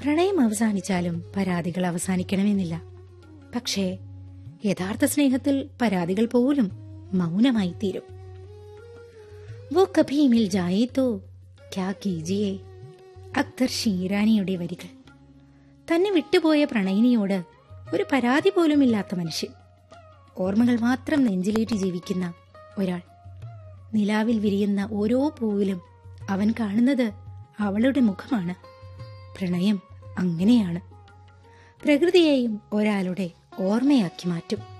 പ്രണയം അവസാനിച്ചാലും പരാതികൾ അവസാനിക്കണമെന്നില്ല പക്ഷേ യഥാർത്ഥ സ്നേഹത്തിൽ പരാതികൾ പോലും മൗനമായി തീരും വോ കഭി മിൽ ജായേ തോ ക്യാ കീജിയേ അക്തർ ഷീരാനിയുടെ വരികൾ തന്നെ വിട്ടുപോയ പ്രണയിനിയോട് ഒരു പരാതി പോലുമില്ലാത്ത മനുഷ്യൻ ഓർമ്മകൾ മാത്രം നെഞ്ചിലേറ്റി ജീവിക്കുന്ന ഒരാൾ നിലാവിൽ വിരിയുന്ന ഓരോ പൂവിലും അവൻ കാണുന്നത് അവളുടെ മുഖമാണ് പ്രണയം അങ്ങനെയാണ് പ്രകൃതിയെയും ഒരാളുടെ ഓർമ്മയാക്കി മാറ്റും